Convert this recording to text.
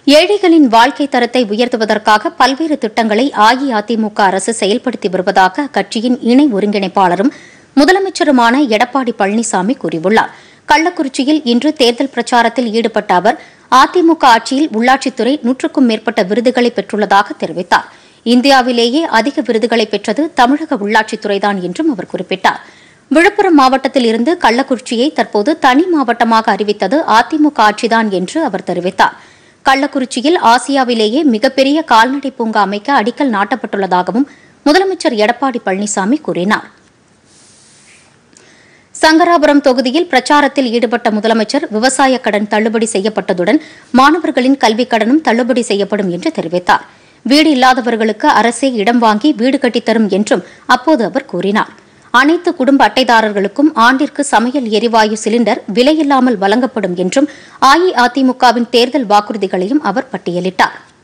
ஏழைகளின் வாழ்க்கை தரத்தை உயர்த்துவதற்காக பல்வேறு திட்டங்களை அஇஅதிமுக அரசு செயல்படுத்தி வருவதாக அக்கட்சியின் இணை ஒருங்கிணைப்பாளரும் முதலமைச்சருமான எடப்பாடி பழனிசாமி கூறியுள்ளார் கள்ளக்குறிச்சியில் இன்று தேர்தல் பிரச்சாரத்தில் ஈடுபட்ட அவர் அதிமுக ஆட்சியில் உள்ளாட்சித்துறை நூற்றுக்கும் மேற்பட்ட விருதுகளை பெற்றுள்ளதாக தெரிவித்தார் இந்தியாவிலேயே அதிக விருதுகளை பெற்றது தமிழக உள்ளாட்சித்துறைதான் என்றும் அவர் குறிப்பிட்டார் விழுப்புரம் மாவட்டத்தில் இருந்து கள்ளக்குறிச்சியை தற்போது தனி மாவட்டமாக அறிவித்தது அதிமுக ஆட்சிதான் என்று அவர் தெரிவித்தார் கள்ளக்குறிச்சியில் ஆசியாவிலேயே மிகப்பெரிய கால்நடை பூங்கா அமைக்க அடிக்கல் நாட்டப்பட்டுள்ளதாகவும் முதலமைச்சர் எடப்பாடி பழனிசாமி கூறினார் சங்கராபுரம் தொகுதியில் பிரச்சாரத்தில் ஈடுபட்ட முதலமைச்சர் விவசாய கடன் தள்ளுபடி செய்யப்பட்டதுடன் மாணவர்களின் கல்விக் கடனும் தள்ளுபடி செய்யப்படும் என்று தெரிவித்தார் வீடு இல்லாதவர்களுக்கு அரசே இடம் வாங்கி வீடு கட்டித்தரும் என்றும் அப்போது அவர் கூறினார் அனைத்து குடும்ப அட்டைதாரர்களுக்கும் ஆண்டிற்கு சமையல் எரிவாயு சிலிண்டர் விலையில்லாமல் வழங்கப்படும் என்றும் அஇஅதிமுகவின் தேர்தல் வாக்குறுதிகளையும் அவர் பட்டியலிட்டார்